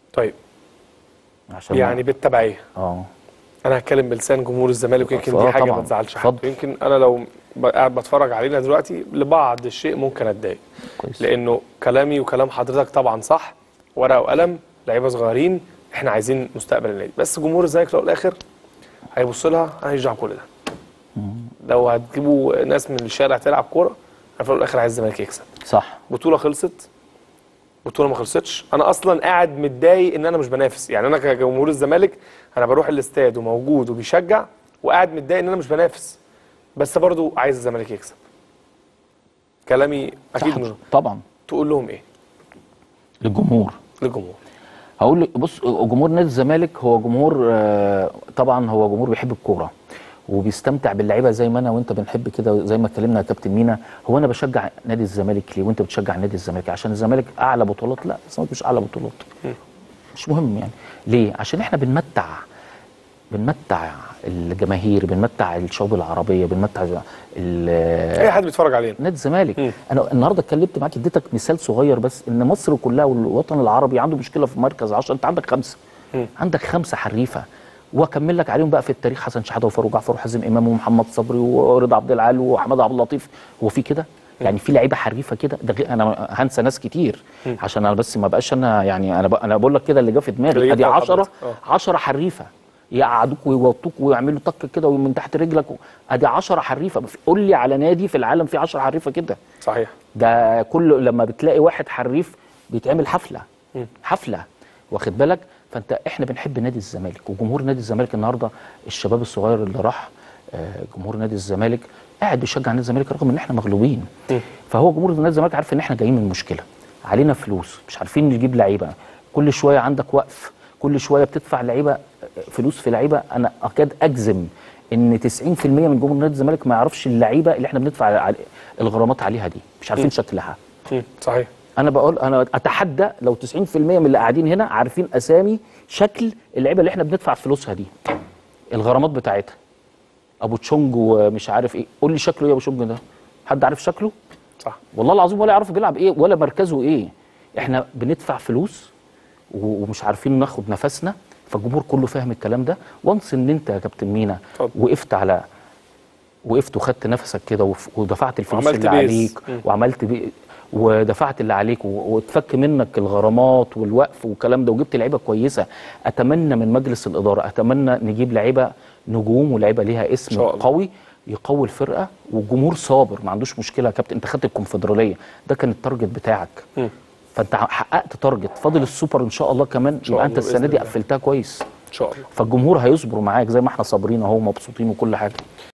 طيب عشان ما- يعني بالتبعيه اه انا هتكلم بلسان جمهور الزمالك ويمكن آه دي حاجه طبعاً. ما تزعلش حد اتفضل. يمكن انا لو ب- قاعد بتفرج علينا دلوقتي لبعض الشيء ممكن اتضايق كويس لانه كلامي وكلام حضرتك طبعا صح ورقه وقلم لعيبه صغيرين احنا عايزين مستقبل النادي بس جمهور الزمالك في الأول والاخر هيبص لها انا ماليش دعوه بكل ده لو هتجيبوا ناس من الشارع تلعب كوره انا في الأول والاخر عايز الزمالك يكسب صح بطوله خلصت بطوله ما خلصتش انا اصلا قاعد متضايق ان انا مش بنافس يعني انا كجمهور الزمالك انا بروح الاستاد وموجود وبيشجع وقاعد متضايق ان انا مش بنافس بس برضو عايز الزمالك يكسب كلامي اكيد صح مش طبعا تقول لهم ايه للجمهور للجمهور هقول لك بص جمهور نادي الزمالك هو جمهور آه، طبعا هو جمهور بيحب الكوره وبيستمتع باللعيبه زي ما انا وانت بنحب كده زي ما اتكلمنا يا كابتن مينا هو انا بشجع نادي الزمالك ليه وانت بتشجع نادي الزمالك عشان الزمالك اعلى بطولات لا الزمالك مش اعلى بطولات مش مهم يعني ليه عشان احنا بنمتع بنمتع الجماهير بنمتع الشعوب العربيه بنمتع ال- اي حد بيتفرج علينا نادي الزمالك مم. انا النهارده اتكلمت معاك اديتك مثال صغير بس ان مصر كلها والوطن العربي عنده مشكله في مركز 10 انت عندك خمسه مم. عندك خمسه حريفه واكمل لك عليهم بقى في التاريخ حسن شحاته وفاروق جعفر وحازم امام ومحمد صبري ورضا عبد العال واحمد عبد اللطيف هو في كده يعني في لعيبه حريفه كده ده غير انا هنسى ناس كتير عشان انا بس ما بقاش انا يعني انا بق- انا بقول لك كده اللي جه في اللي دماغي جه ادي في 10 حضرتك. آه. 10 حريفه يقعدوك ويوطوك ويعملوا طق كده ومن تحت رجلك ادي 10 حريفه قول لي على نادي في العالم فيه 10 حريفه كده صحيح ده كل لما بتلاقي واحد حريف بيتعمل حفله مم. حفله واخد بالك فانت احنا بنحب نادي الزمالك وجمهور نادي الزمالك النهارده الشباب الصغير اللي راح آه، جمهور نادي الزمالك قاعد بيشجع نادي الزمالك رغم ان احنا مغلوبين مم. فهو جمهور نادي الزمالك عارف ان احنا جايين من مشكله علينا فلوس مش عارفين نجيب لعيبه كل شويه عندك وقف كل شويه بتدفع لعيبه فلوس في لعيبه انا اكاد اجزم ان 90% من جمهور نادي الزمالك ما يعرفش اللعيبه اللي احنا بندفع على- الغرامات عليها دي مش عارفين شكلها مم. صحيح انا بقول انا اتحدى لو 90% من اللي قاعدين هنا عارفين اسامي شكل اللعيبه اللي احنا بندفع فلوسها دي الغرامات بتاعتها ابو تشونج ومش عارف ايه قول لي شكله ايه يا ابو تشونج ده حد عارف شكله صح والله العظيم ولا يعرف بيلعب ايه ولا مركزه ايه احنا بندفع فلوس و- ومش عارفين ناخد نفسنا فالجمهور كله فاهم الكلام ده وانس ان انت يا كابتن مينا اتفضل. وقفت على وقفت وخدت نفسك كده وف- ودفعت الفلوس وعملت اللي بيز. عليك مم. وعملت بي ودفعت اللي عليك و- واتفك منك الغرامات والوقف والكلام ده وجبت لعيبه كويسه اتمنى من مجلس الاداره اتمنى نجيب لعيبه نجوم ولعيبه ليها اسم شاء الله. قوي يقوي الفرقه والجمهور صابر ما عندوش مشكله يا كابتن انت خدت الكونفدراليه ده كان التارجت بتاعك مم. فانت حققت تارجت فاضل السوبر ان شاء الله كمان شاء يبقى انت الله السنه بإذن دي الله. قفلتها كويس ان شاء الله فالجمهور هيصبروا معاك زي ما احنا صابرين اهو مبسوطين وكل حاجه